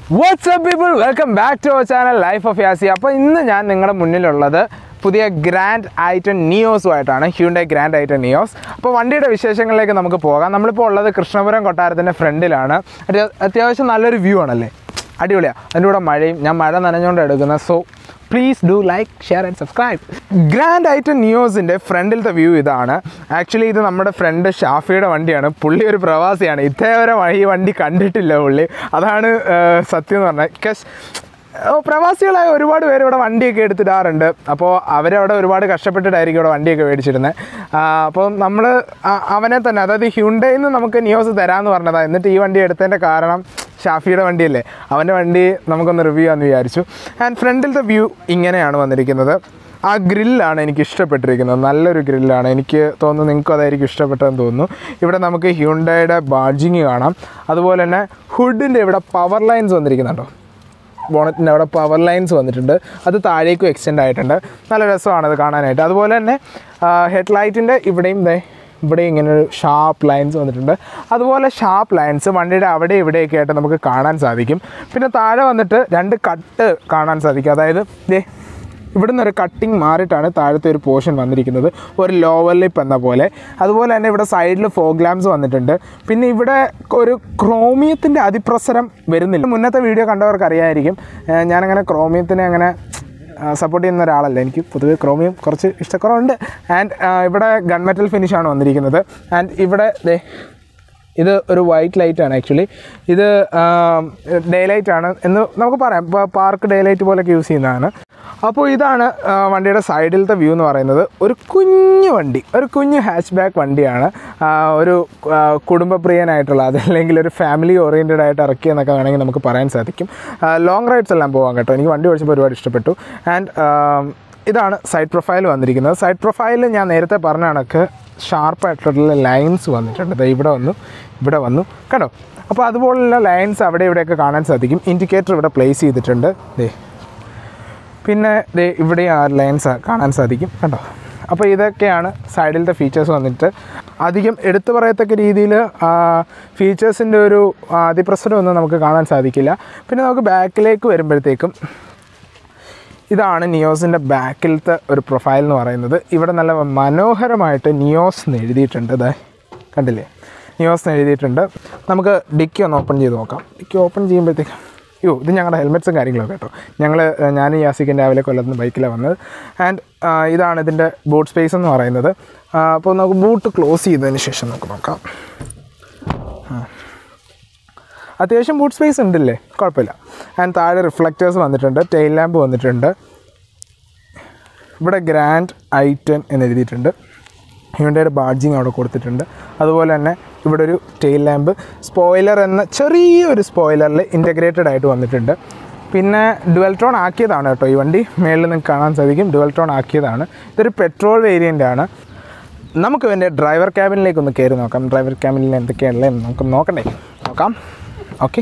WhatsApp people welcome back to our channel life of Yasi അപ്പോൾ ഇന്ന് ഞാൻ നിങ്ങളുടെ മുന്നിലുള്ളത് പുതിയ ഗ്രാൻഡ് ഐറ്റൻ നിയോസുമായിട്ടാണ് ഹ്യൂണ്ടെ ഗ്രാൻഡ് ഐറ്റൻ നിയോസ് അപ്പോൾ വണ്ടിയുടെ വിശേഷങ്ങളിലേക്ക് നമുക്ക് പോകാം നമ്മളിപ്പോൾ ഉള്ളത് കൃഷ്ണപുരം കൊട്ടാരത്തിൻ്റെ ഫ്രണ്ടിലാണ് അത്യ- അത്യാവശ്യം നല്ലൊരു വ്യൂ ആണല്ലേ അടിപൊളിയാണ് അതിൻ്റെ കൂടെ മഴയും ഞാൻ മഴ നനഞ്ഞുകൊണ്ട് എടുക്കുന്നത് so please do like share and subscribe Grand i ten നിയോസിൻ്റെ ഫ്രണ്ടിലത്തെ വ്യൂ ഇതാണ് ആക്ച്വലി ഇത് നമ്മുടെ ഫ്രണ്ട് ഷാഫിയുടെ വണ്ടിയാണ് പുള്ളി ഒരു പ്രവാസിയാണ് ഇതേവരെ ഈ വണ്ടി കണ്ടിട്ടില്ല പുള്ളി അതാണ് ആ, സത്യം എന്ന് പറഞ്ഞാൽ ബിക്കോസ് പ്രവാസികളായ ഒരുപാട് പേര് ഇവിടെ വണ്ടിയൊക്കെ എടുത്തിടാറുണ്ട് അപ്പോൾ അവരവിടെ ഒരുപാട് കഷ്ടപ്പെട്ടിട്ടായിരിക്കും ഇവിടെ വണ്ടിയൊക്കെ മേടിച്ചിരുന്നത് അപ്പോൾ നമ്മൾ അവനെ തന്നെ അതായത് ഹ്യുണ്ടയിൽ നിന്ന് നമുക്ക് നിയോസ് തരാമെന്ന് പറഞ്ഞതാണ് എന്നിട്ട് ഈ വണ്ടി എടുത്തതിൻ്റെ കാരണം ഷാഫിയുടെ വണ്ടിയല്ലേ അവൻ്റെ വണ്ടി നമുക്കൊന്ന് റിവ്യൂ ചെയ്യാമെന്ന് വിചാരിച്ചു ആൻഡ് ഫ്രണ്ടിലത്തെ വ്യൂ ഇങ്ങനെയാണ് വന്നിരിക്കുന്നത് ആ ഗ്രില്ലാണ് എനിക്ക് ഇഷ്ടപ്പെട്ടിരിക്കുന്നത് നല്ലൊരു ഗ്രില്ലാണ് എനിക്ക് തോന്നുന്നു നിങ്ങൾക്കും അതായിരിക്കും ഇഷ്ടപ്പെട്ടതെന്ന് തോന്നുന്നു ഇവിടെ നമുക്ക് ഹ്യുണ്ടയുടെ ബാഡ്ജിങ് കാണാം അതുപോലെ തന്നെ ഹുഡിൻ്റെ ഇവിടെ പവർ ലൈൻസ് വന്നിരിക്കുന്നുണ്ടോ ബോണറ്റിൻ്റെ അവിടെ പവർ ലൈൻസ് വന്നിട്ടുണ്ട് അത് താഴേക്കും എക്സ്റ്റെൻഡ് ആയിട്ടുണ്ട് നല്ല രസമാണ് അത് കാണാനായിട്ട് അതുപോലെ തന്നെ ഹെഡ് ലൈറ്റിൻ്റെ ഇവിടെയും ദേ ഇവിടെ ഇങ്ങനെ ഒരു ഷാർപ്പ് ലൈൻസ് വന്നിട്ടുണ്ട് അതുപോലെ ഷാർപ്പ് ലൈൻസ് വണ്ടിയുടെ അവിടെ ഇവിടെയൊക്കെ ആയിട്ട് നമുക്ക് കാണാൻ സാധിക്കും പിന്നെ താഴെ വന്നിട്ട് രണ്ട് കട്ട് കാണാൻ സാധിക്കും അതായത് ദേ ഇവിടുന്ന് ഒരു കട്ടിങ് മാറിയിട്ടാണ് താഴത്തെ ഒരു പോർഷൻ വന്നിരിക്കുന്നത് ഒരു ലോവർ ലിപ്പ് എന്ന പോലെ അതുപോലെ തന്നെ ഇവിടെ സൈഡിൽ ഫോഗ് ലാംപ്സ് വന്നിട്ടുണ്ട് പിന്നെ ഇവിടെ ഒരു ക്രോമിയത്തിൻ്റെ അതിപ്രസരം വരുന്നില്ല മുന്നത്തെ വീഡിയോ കണ്ടവർക്ക് അറിയായിരിക്കും ഏഹ് ഞാനങ്ങനെ ക്രോമിയത്തിനെ അങ്ങനെ സപ്പോർട്ട് ചെയ്യുന്ന ഒരാളല്ല എനിക്ക് പൊതുവേ ക്രോമിയം കുറച്ച് ഇഷ്ടക്കുറവുണ്ട് ആൻഡ് ഇവിടെ ഗൺമെറ്റൽ ഫിനിഷാണ് വന്നിരിക്കുന്നത് ആൻഡ് ഇവിടെ ദേ ഇത് ഒരു വൈറ്റ് ലൈറ്റ് ആണ് ആക്ച്വലി ഇത് ഡേ ലൈറ്റ് ആണ് എന്ന് നമുക്ക് പറയാം ഇപ്പോൾ പാർക്ക് ഡേ ലൈറ്റ് പോലൊക്കെ യൂസ് ചെയ്യുന്നതാണ് അപ്പോൾ ഇതാണ് ആ, വണ്ടിയുടെ സൈഡിലത്തെ വ്യൂ എന്ന് പറയുന്നത് ഒരു കുഞ്ഞു വണ്ടി ഒരു കുഞ്ഞു ഹാച്ച് ബാക്ക് വണ്ടിയാണ് ആ, ഒരു ആ, കുടുംബപ്രിയനായിട്ടുള്ള അതല്ലെങ്കിൽ ഒരു ഫാമിലി ഓറിയൻറ്റഡ് ആയിട്ട് ഇറക്കിയെന്നൊക്കെ വേണമെങ്കിൽ നമുക്ക് പറയാൻ സാധിക്കും ലോങ് റൈഡ്സ് എല്ലാം പോകാം കേട്ടോ എനിക്ക് വണ്ടി ഓടിച്ചപ്പോൾ ഒരുപാട് ഇഷ്ടപ്പെട്ടു ആൻഡ് ഇതാണ് സൈഡ് പ്രൊഫൈൽ വന്നിരിക്കുന്നത് സൈഡ് പ്രൊഫൈലിൽ ഞാൻ നേരത്തെ പറഞ്ഞ കണക്ക് ഷാർപ്പായിട്ടുള്ള ലൈൻസ് വന്നിട്ടുണ്ട് ദേ ഇവിടെ വന്നു ഇവിടെ വന്നു കണ്ടോ അപ്പോൾ അതുപോലുള്ള ലൈൻസ് അവിടെ ഇവിടെയൊക്കെ കാണാൻ സാധിക്കും ഇൻഡിക്കേറ്റർ ഇവിടെ പ്ലേസ് ചെയ്തിട്ടുണ്ട് ദേ പിന്നെ ദേ ഇവിടെ ആ ലൈൻസ് കാണാൻ സാധിക്കും കണ്ടോ അപ്പോൾ ഇതൊക്കെയാണ് സൈഡിലത്തെ ഫീച്ചേഴ്സ് വന്നിട്ട് അധികം എടുത്തു പറയത്തക്ക രീതിയിൽ ഫീച്ചേഴ്സിൻ്റെ ഒരു ആ, അതിപ്രസരമൊന്നും നമുക്ക് കാണാൻ സാധിക്കില്ല പിന്നെ നമുക്ക് ബാക്കിലേക്ക് വരുമ്പോഴത്തേക്കും ഇതാണ് നിയോസിൻ്റെ ബാക്കിലത്തെ ഒരു പ്രൊഫൈൽ എന്ന് പറയുന്നത് ഇവിടെ നല്ല മനോഹരമായിട്ട് നിയോസ് എന്ന് എഴുതിയിട്ടുണ്ട് ഇതേ കണ്ടില്ലേ നിയോസ് എന്ന് എഴുതിയിട്ടുണ്ട് നമുക്ക് ഡിക്കി ഒന്ന് ഓപ്പൺ ചെയ്ത് നോക്കാം ഡിക്കി ഓപ്പൺ ചെയ്യുമ്പോഴത്തേക്ക് യോ ഇത് ഞങ്ങളുടെ ഹെൽമെറ്റ്സും കാര്യങ്ങളൊക്കെ കേട്ടോ ഞങ്ങൾ ഞാൻ യാസിക്കൻ രാവിലെ കൊല്ലത്ത് ബൈക്കിലാണ് വന്നത് ആൻഡ് ഇതാണ് ഇതിൻ്റെ ബൂട്ട് സ്പേസ് എന്ന് പറയുന്നത് ആ, അപ്പോൾ നമുക്ക് ബൂട്ട് ക്ലോസ് ചെയ്തതിന് ശേഷം നമുക്ക് നോക്കാം അത്യാവശ്യം ബൂട്ട് സ്പേസ് ഉണ്ടല്ലേ കുഴപ്പമില്ല ആൻഡ് താഴെ റിഫ്ലക്റ്റേഴ്സ് വന്നിട്ടുണ്ട് ടെയിൽ ലാമ്പ് വന്നിട്ടുണ്ട് ഇവിടെ ഗ്രാൻഡ് ഐറ്റൻ എന്ന് എഴുതിയിട്ടുണ്ട് ഹ്യൂണ്ടയുടെ ബാഡ്ജിങ് അവിടെ കൊടുത്തിട്ടുണ്ട് അതുപോലെ തന്നെ ഇവിടെ ഒരു ടെയിൽ ലാമ്പ് സ്പോയിലർ എന്ന ചെറിയൊരു സ്പോയിലറിൽ ഇൻ്റഗ്രേറ്റഡ് ആയിട്ട് വന്നിട്ടുണ്ട് പിന്നെ ഡുവൽ ട്രോൺ ആക്കിയതാണ് കേട്ടോ ഈ വണ്ടി മേളിൽ നിങ്ങൾക്ക് കാണാൻ സാധിക്കും ഡുവൽ ട്രോൺ ആക്കിയതാണ് ഇതൊരു പെട്രോൾ വേരിയൻ്റ് ആണ് നമുക്ക് എൻ്റെ ഡ്രൈവർ ക്യാബിനിലേക്ക് ഒന്ന് കയറി നോക്കാം ഡ്രൈവർ ക്യാബിനിൽ എന്തൊക്കെയാണല്ലേ നമുക്ക് നോക്കണ്ടേ നോക്കാം ഓക്കെ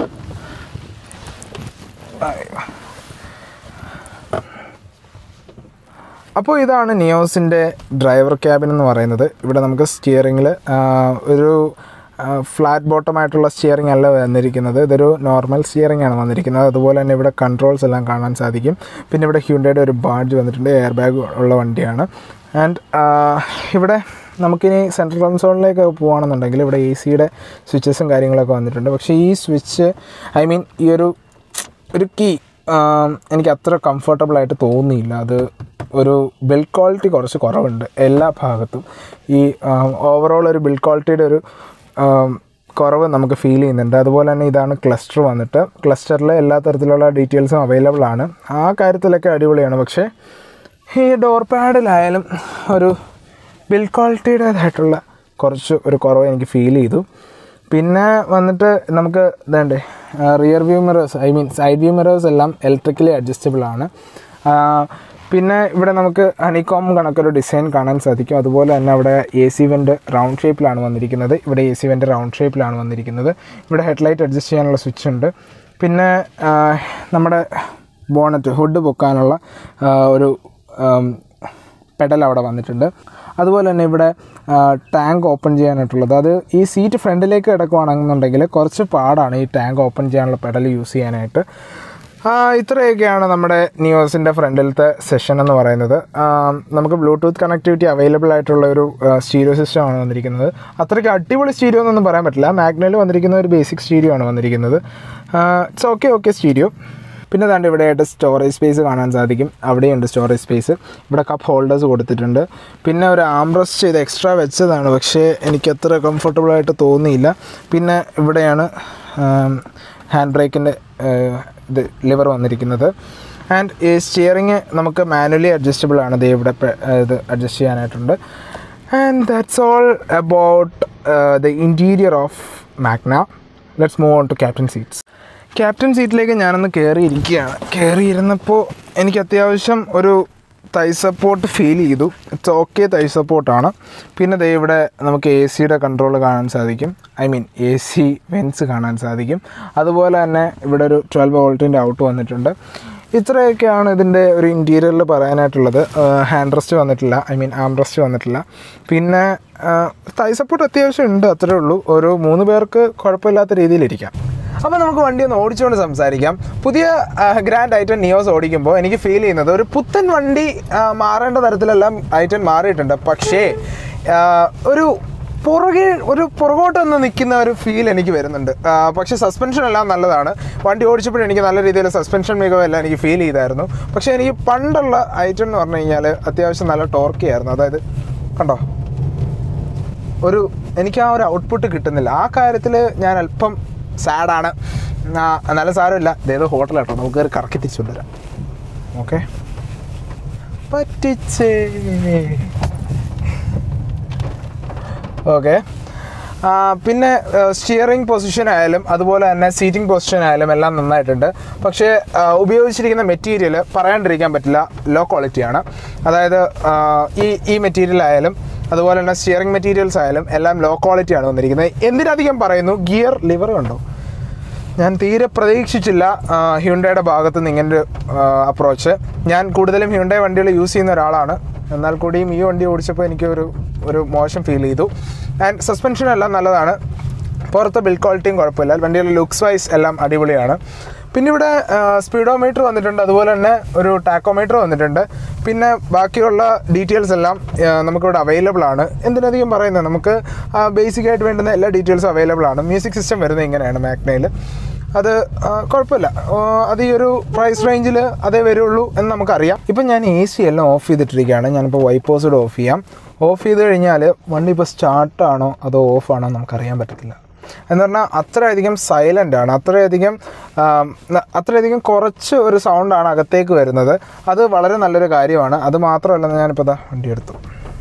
അപ്പോൾ ഇതാണ് നിയോസിൻ്റെ ഡ്രൈവർ ക്യാബിൻ എന്ന് പറയുന്നത് ഇവിടെ നമുക്ക് സ്റ്റിയറിങ്ങിൽ ഒരു ഫ്ലാറ്റ് ബോട്ടമായിട്ടുള്ള സ്റ്റിയറിംഗ് അല്ല വന്നിരിക്കുന്നത് ഇതൊരു നോർമൽ സ്റ്റിയറിംഗ് ആണ് വന്നിരിക്കുന്നത് അതുപോലെ തന്നെ ഇവിടെ കൺട്രോൾസ് എല്ലാം കാണാൻ സാധിക്കും പിന്നെ ഇവിടെ ഹ്യൂണ്ടയുടെ ഒരു ബാഡ്ജ് വന്നിട്ടുണ്ട് എയർ ബാഗ് ഉള്ള വണ്ടിയാണ് ആൻഡ് ഇവിടെ നമുക്കിനി സെൻട്രൽ കൺസോളിലേക്ക് പോവുകയാണെന്നുണ്ടെങ്കിൽ ഇവിടെ എ സിയുടെ സ്വിച്ചസും കാര്യങ്ങളൊക്കെ വന്നിട്ടുണ്ട് പക്ഷേ ഈ സ്വിച്ച് ഐ മീൻ ഈ ഒരു ഒരു കീ എനിക്ക് അത്ര കംഫർട്ടബിൾ ആയിട്ട് തോന്നിയില്ല അത് ഒരു ബിൽഡ് ക്വാളിറ്റി കുറച്ച് കുറവുണ്ട് എല്ലാ ഭാഗത്തും ഈ ഓവറോൾ ഒരു ബിൽഡ് ക്വാളിറ്റിയുടെ ഒരു ആം, കുറവ് നമുക്ക് ഫീൽ ചെയ്യുന്നുണ്ട് അതുപോലെ തന്നെ ഇതാണ് ക്ലസ്റ്റർ വന്നിട്ട് ക്ലസ്റ്ററിൽ എല്ലാ തരത്തിലുള്ള ഡീറ്റെയിൽസും അവൈലബിൾ ആണ് ആ കാര്യത്തിലൊക്കെ അടിപൊളിയാണ് പക്ഷേ ഈ ഡോർ പാഡിലായാലും ഒരു ബിൽഡ് ക്വാളിറ്റിയുടേതായിട്ടുള്ള കുറച്ച് ഒരു കുറവ് എനിക്ക് ഫീൽ ചെയ്തു പിന്നെ വന്നിട്ട് നമുക്ക് ഇതേണ്ടേ rear view mirrors I mean side view mirrors എല്ലാം ഇലക്ട്രിക്കലി അഡ്ജസ്റ്റബിൾ ആണ് ആ, പിന്നെ ഇവിടെ നമുക്ക് ഹണികോം കണക്കൊരു ഡിസൈൻ കാണാൻ സാധിക്കും അതുപോലെ തന്നെ അവിടെ എ സി വെൻ്റ് റൗണ്ട് ഷേപ്പിലാണ് വന്നിരിക്കുന്നത് ഇവിടെ എ സി വെൻ്റ് റൗണ്ട് ഷേപ്പിലാണ് വന്നിരിക്കുന്നത് ഇവിടെ ഹെഡ്ലൈറ്റ് അഡ്ജസ്റ്റ് ചെയ്യാനുള്ള സ്വിച്ച് ഉണ്ട് പിന്നെ ആ, നമ്മുടെ ബോണറ്റ് ഹുഡ് പൊക്കാനുള്ള ആ, ഒരു പെഡൽ അവിടെ വന്നിട്ടുണ്ട് അതുപോലെ തന്നെ ഇവിടെ ടാങ്ക് ഓപ്പൺ ചെയ്യാനായിട്ടുള്ളത് അത് ഈ സീറ്റ് ഫ്രണ്ടിലേക്ക് കിടക്കുവാണെന്നുണ്ടെങ്കിൽ കുറച്ച് പാടാണ് ഈ ടാങ്ക് ഓപ്പൺ ചെയ്യാനുള്ള പെഡൽ യൂസ് ചെയ്യാനായിട്ട് ആ, ഇത്രയൊക്കെയാണ് നമ്മുടെ നിയോസിൻ്റെ ഫ്രണ്ടിലത്തെ സെഷൻ എന്ന് പറയുന്നത് ആ, നമുക്ക് ബ്ലൂടൂത്ത് കണക്ടിവിറ്റി അവൈലബിൾ ആയിട്ടുള്ള ഒരു സ്റ്റീരിയോ സിസ്റ്റം ആണ് വന്നിരിക്കുന്നത് അത്രയ്ക്ക് അടിപൊളി സ്റ്റീരിയോ എന്നൊന്നും പറയാൻ പറ്റില്ല മാഗ്നയിൽ വന്നിരിക്കുന്ന ഒരു ബേസിക് സ്റ്റീരിയോ ആണ് വന്നിരിക്കുന്നത് ഇറ്റ്സ് ഓക്കെ ഓക്കെ സ്റ്റീരിയോ പിന്നെ ദാണ്ട് ഇവിടെയായിട്ട് സ്റ്റോറേജ് സ്പേസ് കാണാൻ സാധിക്കും അവിടെയുണ്ട് സ്റ്റോറേജ് സ്പേസ് ഇവിടെ കപ്പ് ഹോൾഡേഴ്സ് കൊടുത്തിട്ടുണ്ട് പിന്നെ ഒരു ആംബ്രസ്റ്റ് ചെയ്ത് എക്സ്ട്രാ വെച്ചതാണ് പക്ഷേ എനിക്ക് അത്ര കംഫർട്ടബിൾ ആയിട്ട് തോന്നിയില്ല പിന്നെ ഇവിടെയാണ് ഹാൻഡ് ബ്രേക്കിൻ്റെ ഇത് ലിവർ വന്നിരിക്കുന്നത് ആൻഡ് ഈ സ്റ്റിയറിങ് നമുക്ക് മാനുവലി അഡ്ജസ്റ്റബിൾ ആണ് ദേ ഇവിടെ പെ- ഇത് അഡ്ജസ്റ്റ് ചെയ്യാനായിട്ടുണ്ട് and that's all about the interior of Magna let's move on to captain seats captain സീറ്റിലേക്ക് ഞാനൊന്ന് കയറിയിരിക്കുകയാണ് കയറിയിരുന്നപ്പോൾ എനിക്ക് അത്യാവശ്യം ഒരു തൈ സപ്പോർട്ട് ഫീൽ ചെയ്തു ഇറ്റ്സ് ഓക്കെ തൈ സപ്പോർട്ടാണ് പിന്നെ ദേ ഇവിടെ നമുക്ക് എ സിയുടെ കൺട്രോൾ കാണാൻ സാധിക്കും I mean A C vents കാണാൻ സാധിക്കും അതുപോലെ തന്നെ ഇവിടെ ഒരു ട്വൽവ് വോൾട്ടിൻ്റെ ഔട്ട് വന്നിട്ടുണ്ട് ഇത്രയൊക്കെയാണ് ഇതിൻ്റെ ഒരു ഇൻറ്റീരിയറിൽ പറയാനായിട്ടുള്ളത് ഹാൻഡ് റെസ്റ്റ് വന്നിട്ടില്ല ഐ മീൻ ആം റെസ്റ്റ് വന്നിട്ടില്ല പിന്നെ തൈ സപ്പോർട്ട് അത്യാവശ്യം ഉണ്ട് അത്രേ ഉള്ളൂ ഒരു മൂന്ന് പേർക്ക് കുഴപ്പമില്ലാത്ത രീതിയിലിരിക്കാം അപ്പോൾ നമുക്ക് വണ്ടി ഒന്ന് ഓടിച്ചുകൊണ്ട് സംസാരിക്കാം പുതിയ ഗ്രാൻഡ് ഐറ്റൻ നിയോസ് ഓടിക്കുമ്പോൾ എനിക്ക് ഫീൽ ചെയ്യുന്നത് ഒരു പുത്തൻ വണ്ടി ആ, മാറേണ്ട തരത്തിലെല്ലാം ഐറ്റൻ മാറിയിട്ടുണ്ട് പക്ഷേ ആ, ഒരു പുറകെ ഒരു പുറകോട്ട് നിന്ന് നിൽക്കുന്ന ഒരു ഫീൽ എനിക്ക് വരുന്നുണ്ട് ആ, പക്ഷേ സസ്പെൻഷൻ എല്ലാം നല്ലതാണ് വണ്ടി ഓടിച്ചപ്പോഴും എനിക്ക് നല്ല രീതിയിൽ സസ്പെൻഷൻ മികവെല്ലാം എനിക്ക് ഫീൽ ചെയ്തായിരുന്നു പക്ഷേ എനിക്ക് പണ്ടുള്ള ഐറ്റം എന്ന് പറഞ്ഞു കഴിഞ്ഞാൽ അത്യാവശ്യം നല്ല ടോർക്കി ആയിരുന്നു അതായത് കണ്ടോ ഒരു എനിക്ക് ആ ഒരു ഔട്ട്പുട്ട് കിട്ടുന്നില്ല ആ കാര്യത്തിൽ ഞാൻ അല്പം സാഡാണ് എന്നാലും സാരമില്ല ഇതേത് ഹോട്ടലാട്ടോ നമുക്ക് കയറി കറക്കി തിരിച്ചു കൊണ്ടുവരാം ഓക്കെ പറ്റിച്ചേ ഓക്കെ പിന്നെ സ്റ്റിയറിംഗ് പൊസിഷൻ ആയാലും അതുപോലെ തന്നെ സീറ്റിംഗ് പൊസിഷൻ ആയാലും എല്ലാം നന്നായിട്ടുണ്ട് പക്ഷേ ആ, ഉപയോഗിച്ചിരിക്കുന്ന മെറ്റീരിയൽ പറയാണ്ടിരിക്കാൻ പറ്റില്ല ലോ ക്വാളിറ്റിയാണ് അതായത് ആ, ഈ ഈ മെറ്റീരിയൽ ആയാലും അതുപോലെ തന്നെ സ്റ്റിയറിംഗ് മെറ്റീരിയൽസ് ആയാലും എല്ലാം ലോ ക്വാളിറ്റിയാണ് വന്നിരിക്കുന്നത് എന്തിനധികം പറയുന്നു ഗിയർ ലിവർ കണ്ടോ ഞാൻ തീരെ പ്രതീക്ഷിച്ചില്ല ഹ്യുണ്ടയുടെ ഭാഗത്ത് നിന്ന് ഇങ്ങനൊരു അപ്രോച്ച് ഞാൻ കൂടുതലും ഹ്യുണ്ടൈ വണ്ടികൾ യൂസ് ചെയ്യുന്ന ഒരാളാണ് എന്നാൽ കൂടിയും ഈ വണ്ടി ഓടിച്ചപ്പോൾ എനിക്ക് ഒരു ഒരു മോശം ഫീൽ ചെയ്തു ആൻഡ് സസ്പെൻഷൻ എല്ലാം നല്ലതാണ് പുറത്തെ ബിൽഡ് ക്വാളിറ്റിയും കുഴപ്പമില്ല വണ്ടിയുടെ ലുക്സ് വൈസ് എല്ലാം അടിപൊളിയാണ് പിന്നെ ഇവിടെ സ്പീഡോമീറ്റർ വന്നിട്ടുണ്ട് അതുപോലെ തന്നെ ഒരു ടാക്കോമീറ്റർ വന്നിട്ടുണ്ട് പിന്നെ ബാക്കിയുള്ള ഡീറ്റെയിൽസ് എല്ലാം ആ, നമുക്കിവിടെ അവൈലബിൾ ആണ് എന്തിനധികം പറയുന്നത് നമുക്ക് ബേസിക് ആയിട്ട് വേണ്ടുന്ന എല്ലാ ഡീറ്റെയിൽസും അവൈലബിൾ ആണ് മ്യൂസിക് സിസ്റ്റം വരുന്നത് ഇങ്ങനെയാണ് മാഗ്നയിൽ അത് ആ, കുഴപ്പമില്ല ആ, അത് ഈ ഒരു പ്രൈസ് റേഞ്ചിൽ അതേ വരുള്ളൂ എന്ന് നമുക്കറിയാം ഇപ്പം ഞാൻ എ സി എല്ലാം ഓഫ് ചെയ്തിട്ടിരിക്കുകയാണ് ഞാനിപ്പോൾ വൈപ്പോസ് ഓഫ് ചെയ്യാം ഓഫ് ചെയ്ത് കഴിഞ്ഞാൽ വണ്ടി ഇപ്പോൾ സ്റ്റാർട്ടാണോ അതോ ഓഫാണോ നമുക്കറിയാൻ പറ്റത്തില്ല എന്ന് പറഞ്ഞാൽ അത്രയധികം സൈലൻ്റ് ആണ് അത്രയധികം ആം, ന- അത്രയധികം കുറച്ച് ഒരു സൗണ്ടാണ് അകത്തേക്ക് വരുന്നത് അത് വളരെ നല്ലൊരു കാര്യമാണ് അത് മാത്രമല്ല ഞാനിപ്പോൾ ദാ വണ്ടി എടുത്തു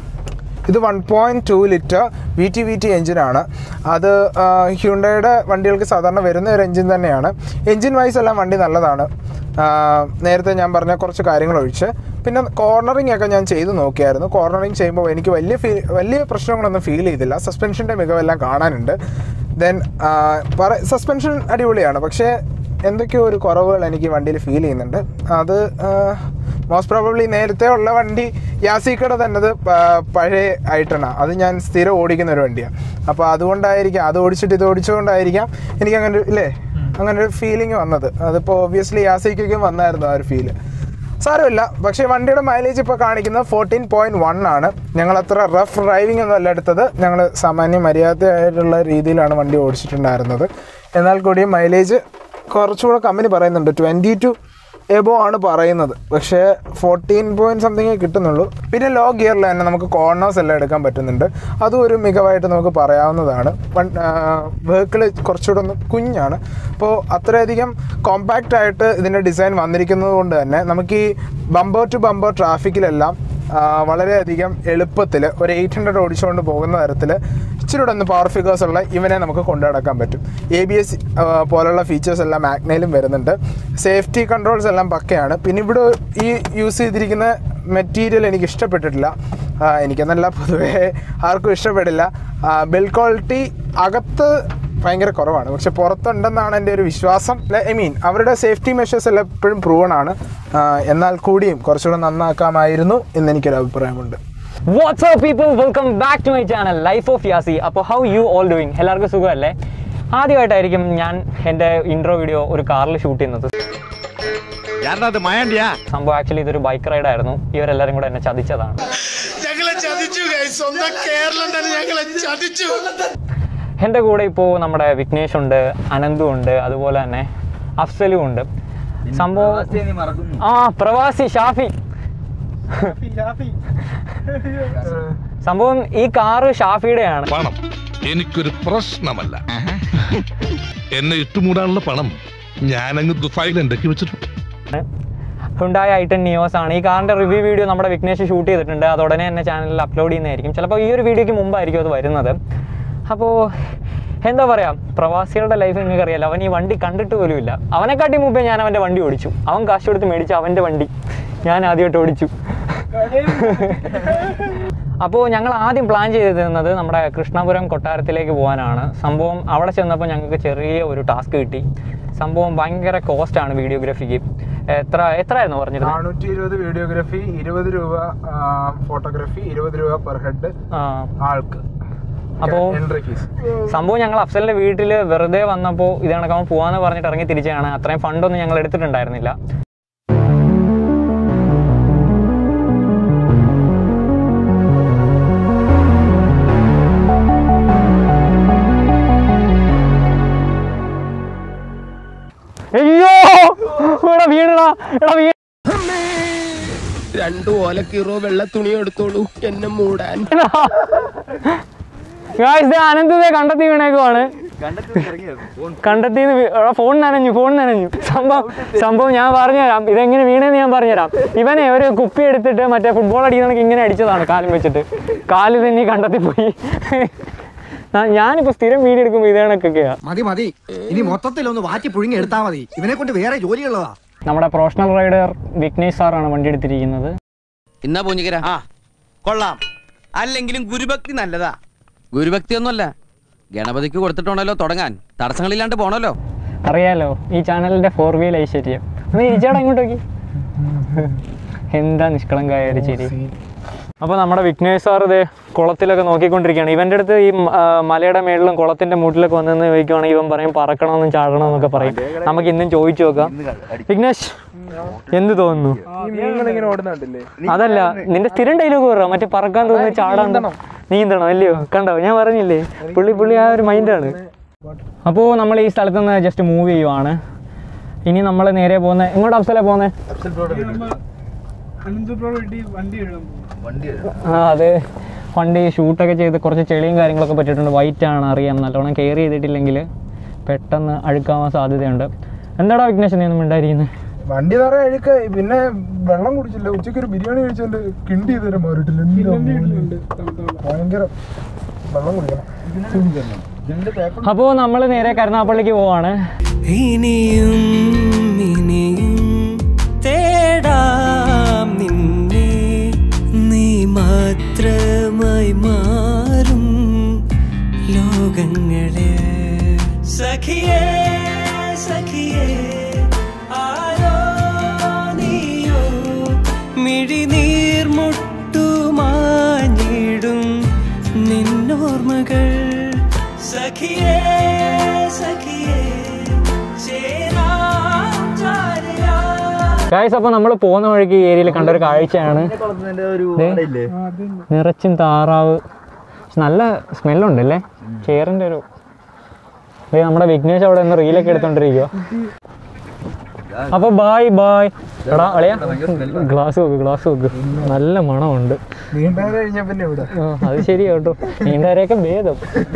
ഇത് one point two litre V T V T എഞ്ചിനാണ് അത് ഹ്യുണ്ടയുടെ വണ്ടികൾക്ക് സാധാരണ വരുന്ന ഒരു എഞ്ചിൻ തന്നെയാണ് എഞ്ചിൻ വൈസ് എല്ലാം വണ്ടി നല്ലതാണ് ആ, നേരത്തെ ഞാൻ പറഞ്ഞ കുറച്ച് കാര്യങ്ങൾ ഒഴിച്ച് പിന്നെ കോർണറിംഗ് ഒക്കെ ഞാൻ ചെയ്ത് നോക്കിയായിരുന്നു കോർണറിംഗ് ചെയ്യുമ്പോൾ എനിക്ക് വലിയ ഫീൽ വലിയ പ്രശ്നങ്ങളൊന്നും ഫീൽ ചെയ്തില്ല സസ്പെൻഷൻ്റെ മികവെല്ലാം കാണാനുണ്ട് ദെൻ പറ സസ്പെൻഷൻ അടിപൊളിയാണ് പക്ഷേ എന്തൊക്കെയോ ഒരു കുറവുകൾ എനിക്ക് വണ്ടിയിൽ ഫീൽ ചെയ്യുന്നുണ്ട് അത് മോസ്റ്റ് പ്രോബബ്ലി നേരത്തെ ഉള്ള വണ്ടി യാസിക്കട തന്നത് പ- പഴയ ഐട്ടണ അത് ഞാൻ സ്ഥിരം ഓടിക്കുന്ന ഒരു വണ്ടിയാണ് അപ്പോൾ അതുകൊണ്ടായിരിക്കാം അത് ഓടിച്ചിട്ട് ഇത് ഓടിച്ചുകൊണ്ടായിരിക്കാം എനിക്ക് അങ്ങനെ ഒരു ഇല്ലേ അങ്ങനെ ഒരു ഫീലിംഗ് വന്നത് അതിപ്പോൾ ഒബ്വിയസ്ലി യാസിക്കും വന്നായിരുന്നു ആ ഒരു ഫീല് സാരമില്ല പക്ഷേ വണ്ടിയുടെ മൈലേജ് ഇപ്പോൾ കാണിക്കുന്നത് ഫോർട്ടീൻ പോയിൻറ്റ് വൺ ആണ് ഞങ്ങൾ അത്ര റഫ് ഡ്രൈവിംഗ് ഒന്നും അല്ല എടുത്തത് ഞങ്ങൾ സാമാന്യ മര്യാദയായിട്ടുള്ള രീതിയിലാണ് വണ്ടി ഓടിച്ചിട്ടുണ്ടായിരുന്നത് എന്നാൽ കൂടിയും മൈലേജ് കുറച്ചുകൂടെ കമ്പനി പറയുന്നുണ്ട് ട്വൻറ്റി ടു എബോ ആണ് പറയുന്നത് പക്ഷേ ഫോർട്ടീൻ പോയിൻറ്റ് സംതിങ്ങേ കിട്ടുന്നുള്ളൂ പിന്നെ ലോ ഗിയറിൽ തന്നെ നമുക്ക് കോർണേഴ്സ് എല്ലാം എടുക്കാൻ പറ്റുന്നുണ്ട് അതും ഒരു മികവായിട്ട് നമുക്ക് പറയാവുന്നതാണ് വൺ വെഹിക്കിൾ കുറച്ചുകൂടെ ഒന്ന് കുഞ്ഞാണ് അപ്പോൾ അത്രയധികം കോമ്പാക്റ്റ് ആയിട്ട് ഇതിൻ്റെ ഡിസൈൻ വന്നിരിക്കുന്നത് കൊണ്ട് തന്നെ നമുക്ക് ഈ ബമ്പർ ടു ബമ്പർ ട്രാഫിക്കിലെല്ലാം ആ, വളരെയധികം എളുപ്പത്തിൽ ഒരു എയ്റ്റ് ഹൺഡ്രഡ് ഓടിച്ചുകൊണ്ട് പോകുന്ന തരത്തിൽ ഇച്ചിരി കൂടെ ഒന്ന് പവർ ഫിഗേഴ്സ് ഉള്ള ഇവനെ നമുക്ക് കൊണ്ടു നടക്കാൻ പറ്റും എ ബി എസ് പോലുള്ള ഫീച്ചേഴ്സ് എല്ലാം മാഗ്നയിലും വരുന്നുണ്ട് സേഫ്റ്റി കൺട്രോൾസ് എല്ലാം പക്കയാണ് പിന്നെ ഇവിടെ ഈ യൂസ് ചെയ്തിരിക്കുന്ന മെറ്റീരിയൽ എനിക്ക് ഇഷ്ടപ്പെട്ടിട്ടില്ല ആ, എനിക്കെന്നല്ല പൊതുവേ ആർക്കും ഇഷ്ടപ്പെടില്ല ബിൽഡ് ക്വാളിറ്റി അകത്ത് ഭയങ്കര കുറവാണ് പക്ഷെ പുറത്തുണ്ടെന്നാണ് എൻ്റെ ഒരു വിശ്വാസം ഐ മീൻ അവരുടെ സേഫ്റ്റി മെഷേഴ്സ് എല്ലാം എപ്പോഴും പ്രൂവൺ ആണ് ആ, എന്നാൽ കൂടിയും കുറച്ചുകൂടെ നന്നാക്കാമായിരുന്നു എന്ന് എനിക്കൊരു അഭിപ്രായമുണ്ട് what's up people welcome back to my channel life of Yasi അപ്പോൾ ഹൗ യു ഓൾ ഡൂയിങ് എല്ലാവർക്കും സുഖമല്ലേ ആദ്യമായിട്ടായിരിക്കും ഞാൻ എൻ്റെ ഇൻട്രോ വീഡിയോ ഒരു കാറിൽ ഷൂട്ട് ചെയ്യുന്നത് ಯಾರದು ಮಾಯಾಂಡ್ಯಾ സംഭവം ആക്ച്വലി ഇതൊരു ബൈക്ക് റൈഡായിരുന്നു ഇവരെല്ലാവരും കൂടെ എന്നെ ചതിച്ചതാണ് ഞങ്ങളെ ചതിച്ചു guys. സ്വന്തം കേരളം തന്നെ ഞങ്ങളെ ചതിച്ചു എൻ്റെ കൂടെ ഇപ്പോൾ നമ്മുടെ വിഘ്നേഷ് ഉണ്ട് അനന്തു ഉണ്ട് അതുപോലെ തന്നെ അഫ്സലും ഉണ്ട് സംഭവം ആ പ്രവാസി ഷാഫി സംഭവം ഈ കാറ് ഷാഫിയുടെയാണ് പണം എനിക്കൊരു പ്രശ്നമല്ല എന്നെ ഇട്ടുമൂടാനുള്ള പണം ഞാനങ്ങ് ദുഫായിൽ ഉണ്ടാക്കി വെച്ചിട്ടുണ്ട് ഹുണ്ടായ ഐറ്റൻ നിയോസ് ആണ് ഈ കാറിന്റെ റിവ്യൂ വീഡിയോ നമ്മുടെ വിഘ്നേഷ് ഷൂട്ട് ചെയ്തിട്ടുണ്ട് അത് ഉടനെ തന്നെ ചാനലിൽ അപ്ലോഡ് ചെയ്യുന്നതായിരിക്കും ചിലപ്പോൾ ഈ ഒരു വീഡിയോയ്ക്ക് മുമ്പായിരിക്കും അത് വരുന്നത് അപ്പോൾ എന്താ പറയാ പ്രവാസികളുടെ ലൈഫ് നിങ്ങൾക്ക് അറിയാലോ അവൻ ഈ വണ്ടി കണ്ടിട്ട് പോലും ഇല്ല അവനെക്കാട്ടി മുമ്പേ ഞാൻ അവൻ്റെ വണ്ടി ഓടിച്ചു അവൻ കാശ് കൊടുത്ത് മേടിച്ചു അവൻ്റെ വണ്ടി ഞാൻ ആദ്യമായിട്ട് ഓടിച്ചു അപ്പോൾ ഞങ്ങൾ ആദ്യം പ്ലാൻ ചെയ്തിരുന്നത് നമ്മുടെ കൃഷ്ണപുരം കൊട്ടാരത്തിലേക്ക് പോകാനാണ് സംഭവം അവിടെ ചെന്നപ്പോൾ ഞങ്ങൾക്ക് ചെറിയ ഒരു ടാസ്ക് കിട്ടി സംഭവം ഭയങ്കര കോസ്റ്റാണ് വീഡിയോഗ്രാഫിക്ക് എത്ര എത്രയായിരുന്നു പറഞ്ഞിരുന്നത് നാനൂറ്റി ഇരുപത് വീഡിയോഗ്രാഫി ഇരുപത് രൂപ ഫോട്ടോഗ്രാഫി ഇരുപത് രൂപ പെർ ഹെഡ് ആ, ആൾക്ക് അപ്പോ എൻട്രി ഫീസ് സംഭവം ഞങ്ങൾ അഫ്സലിന്റെ വീട്ടിൽ വെറുതെ വന്നപ്പോൾ ഇത് കണക്കാവും പോവാന്ന് പറഞ്ഞിട്ട് ഇറങ്ങി തിരിച്ചാണ് അത്രയും ഫണ്ടൊന്നും ഞങ്ങൾ എടുത്തിട്ടുണ്ടായിരുന്നില്ല അയ്യോ ഇവിടെ വീണടാ എടാ വീണ രണ്ടു ഓലക്കീറോ വെള്ള തുണി എടുത്തോളൂ എന്നെ മൂടാൻ ഗായ്സ് ദേ അനന്ത് ദേ കണ്ടെത്തി വീണേക്കുവാണ് കണ്ടെത്തി ഫോൺ നനഞ്ഞു ഫോൺ നനഞ്ഞു സംഭവം സംഭവം ഞാൻ പറഞ്ഞുതരാം ഇതെങ്ങനെ വീണേന്ന് ഞാൻ പറഞ്ഞുതരാം ഇവനെ ഒരു കുപ്പി എടുത്തിട്ട് മറ്റേ ഫുട്ബോൾ അടിക്കുന്നതൊക്കെ ഇങ്ങനെ അടിച്ചതാണ് കാലും വെച്ചിട്ട് കാല് തന്നെ കണ്ടെത്തി പോയി ഞാൻ- ഞാനിപ്പോ സ്ഥിരം വീഡിയോ എടുക്കുമ്പോൾ ഇത് കണക്കൊക്കെയാ മതി മതി ഇനി മൊത്തത്തിലൊന്ന് വാറ്റി പുഴുങ്ങി എടുത്താ മതി ഇവനെ കൊണ്ട് വേറെ ജോലിയുള്ളതാ നമ്മുടെ പ്രൊഫഷണൽ റൈഡർ വിഘ്നേഷ് സാറാണ് വണ്ടി എടുത്തിരിക്കുന്നത് എന്നാ പൂഞ്ഞിക്കര ആ കൊള്ളാം അല്ലെങ്കിലും ഗുരുഭക്തി നല്ലതാ ഗുരുഭക്തി ഒന്നുമല്ല ഗണപതിക്ക് കൊടുത്തിട്ടുണ്ടല്ലോ തുടങ്ങാൻ തടസ്സങ്ങളില്ലാണ്ട് പോണല്ലോ അറിയാലോ ഈ ചാനലിന്റെ ഫോർ വീൽ ഐശ്വര്യം ഒന്ന് ഇരിച്ചാടാ ഇങ്ങോട്ട് നോക്കി എന്താ നിഷ്കളങ്കായ ഒരു ചിരി അപ്പോൾ നമ്മുടെ വിഘ്നേഷ് സാർ ഇത് കുളത്തിലൊക്കെ നോക്കിക്കൊണ്ടിരിക്കുകയാണ് ഇവൻ്റെ അടുത്ത് ഈ മ- ആ, മലയുടെ മേളിലും കുളത്തിന്റെ മൂട്ടിലൊക്കെ വന്നെന്ന് ചോദിക്കുവാണെങ്കിൽ ഇവൻ പറയും പറക്കണമെന്നും ചാടണമെന്നൊക്കെ പറയും നമുക്ക് ഇന്നും ചോദിച്ചു നോക്കാം വിഘ്നേഷ് എന്ത് തോന്നുന്നു നിങ്ങളിങ്ങനെ ഓടുന്നുണ്ടല്ലേ അതല്ല നിന്റെ സ്ഥിരം ഡയലോഗ് പറ മറ്റേ പറക്കാൻ തോന്നുന്നു ചാടാൻ നീന്തണം അല്ലയോ കണ്ടോ ഞാൻ പറഞ്ഞില്ലേ പുള്ളി പുള്ളി ആ ഒരു മൈൻഡാണ് അപ്പോൾ നമ്മൾ ഈ സ്ഥലത്ത് നിന്ന് ജസ്റ്റ് മൂവ് ചെയ്യുവാണ് ഇനി നമ്മൾ നേരെ പോകുന്ന എങ്ങോട്ട് അഫ്സല പോകുന്നത് ആ അതെ വണ്ടി ഷൂട്ടൊക്കെ ചെയ്ത് കുറച്ച് ചെളിയും കാര്യങ്ങളൊക്കെ പറ്റിയിട്ടുണ്ട് വൈറ്റ് ആണ് അറിയാം നല്ലോണം കെയർ ചെയ്തിട്ടില്ലെങ്കിൽ പെട്ടെന്ന് അഴുക്കാവാൻ സാധ്യതയുണ്ട് എന്താടാ വിഘ്നേഷ് നീ ഒന്നും ഉണ്ടായിരിക്കുന്നത് വണ്ടി നിറയെ അഴുക്ക പിന്നെ വെള്ളം കുടിച്ചില്ല ഉച്ചയ്ക്ക് ഒരു ബിരിയാണി കഴിച്ചോണ്ട് കിണ്ടി ചെയ്തേരം മാറിയിട്ടില്ല ഭയങ്കര വെള്ളം കുടിക്കണം അപ്പോൾ നമ്മൾ നേരെ കരുനാപ്പള്ളിക്ക് പോവാണ് ഇനിയും ഇനിയും തേടാം നിന്നെ നീ മാത്രമായി മാറും ലോകങ്ങളെ സഖിയേ സഖിയേ ആരോ നീയോ മിഴിനീർമുട്ടുമാഞ്ഞിടും നിന്നോർമ്മകൾ സഖിയേ സഖിയേ ചേരാം ചാരയാ ഗായ്സ് അപ്പോൾ നമ്മൾ പോകുന്ന വഴിക്ക് ഈ ഏരിയയിൽ കണ്ടൊരു കാഴ്ചയാണ് ദേ, നിറച്ചും താറാവ് പക്ഷെ നല്ല സ്മെല്ലുണ്ട് അല്ലേ ചെയറിൻ്റെ ഒരു ദേ, നമ്മുടെ വിഘ്നേഷ് അവിടെ നിന്ന് റീലൊക്കെ എടുത്തോണ്ടിരിക്കുക അപ്പൊ ബായ് ബായ് എടാ അളിയാ ഗ്ലാസ് വെക്ക് ഗ്ലാസ് വെക്ക് നല്ല മണമുണ്ട് നീണ്ട കഴിഞ്ഞ പിന്നെ ഇവിടെ ആ, അത് ശരിയാ കേട്ടോ നീണ്ടവരെയൊക്കെ ഭേദം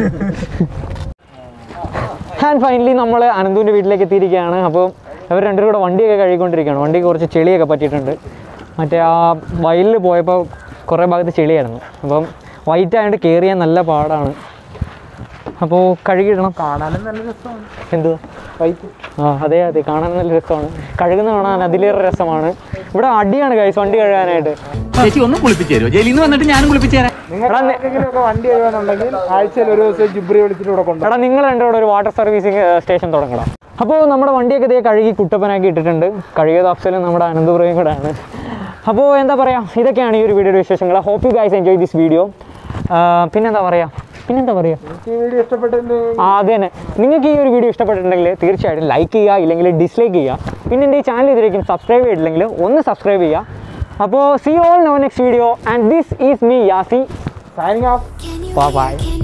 ആൻഡ് ഫൈനലി നമ്മൾ അനന്തുവിൻ്റെ വീട്ടിലേക്ക് എത്തിയിരിക്കുകയാണ് അപ്പോൾ അവർ രണ്ടുപേരും കൂടെ വണ്ടിയൊക്കെ കഴുകിക്കൊണ്ടിരിക്കുകയാണ് വണ്ടിക്ക് കുറച്ച് ചെളിയൊക്കെ പറ്റിയിട്ടുണ്ട് മറ്റേ ആ വയലിൽ പോയപ്പോൾ കുറേ ഭാഗത്ത് ചെളിയായിരുന്നു അപ്പം വൈറ്റ് ആയതുകൊണ്ട് കയറി ചെയ്യാൻ നല്ല പാടാണ് അപ്പോൾ കഴുകിയിടണം കാണാനും നല്ല രസമാണ് എന്തുവാ വൈറ്റ് ആ അതെ അതെ കാണാൻ നല്ല രസമാണ് കഴുകുന്ന കാണാൻ അതിലേറെ രസമാണ് ഇവിടെ അടിയാണ് കൈസ് വണ്ടി കഴുകാനായിട്ട് ചേച്ചി ഒന്ന് കുളിപ്പിച്ചു തരുമോ ജയിലിൽ നിന്ന് വന്നിട്ട് ഞാനും കുളിപ്പിച്ചു തരാം എടാ, നി- എന്തെങ്കിലുമൊക്കെ വണ്ടി കഴുകാനുണ്ടെങ്കിൽ ആഴ്ചയിൽ ഒരു ദിവസം ജുബ്രി വിളിച്ചിട്ട് ഇവിടെ കൊണ്ടുപോകും എടാ നിങ്ങൾ എൻ്റെ കൂടെ ഒരു വാട്ടർ സർവീസിങ് സ്റ്റേഷൻ തുടങ്ങണം അപ്പോൾ നമ്മുടെ വണ്ടിയൊക്കെ ഇതേ കഴുകി കുട്ടപ്പനാക്കി ഇട്ടിട്ടുണ്ട് കഴുകിയത് അഫ്സലും നമ്മുടെ അനന്തപുരയും കൂടെ ആണ് അപ്പോൾ എന്താ പറയുക ഇതൊക്കെയാണ് ഈ ഒരു വീഡിയോയുടെ വിശേഷങ്ങൾ hope you guys enjoy this video പിന്നെന്താ പറയുക പിന്നെന്താ പറയുക ഈ വീഡിയോ ഇഷ്ടപ്പെട്ടിട്ടുണ്ട് ആ അത് തന്നെ നിങ്ങൾക്ക് ഈ ഒരു വീഡിയോ ഇഷ്ടപ്പെട്ടിട്ടുണ്ടെങ്കിൽ തീർച്ചയായിട്ടും ലൈക്ക് ചെയ്യുക ഇല്ലെങ്കിൽ ഡിസ്ലൈക്ക് ചെയ്യുക പിന്നെ എൻ്റെ ഈ ചാനൽ ഇതിലേക്കും സബ്സ്ക്രൈബ് ചെയ്തിട്ടില്ലെങ്കിൽ ഒന്ന് സബ്സ്ക്രൈബ് ചെയ്യുക അപ്പോൾ see all no next video and this is me Yasi signing off Bye bye.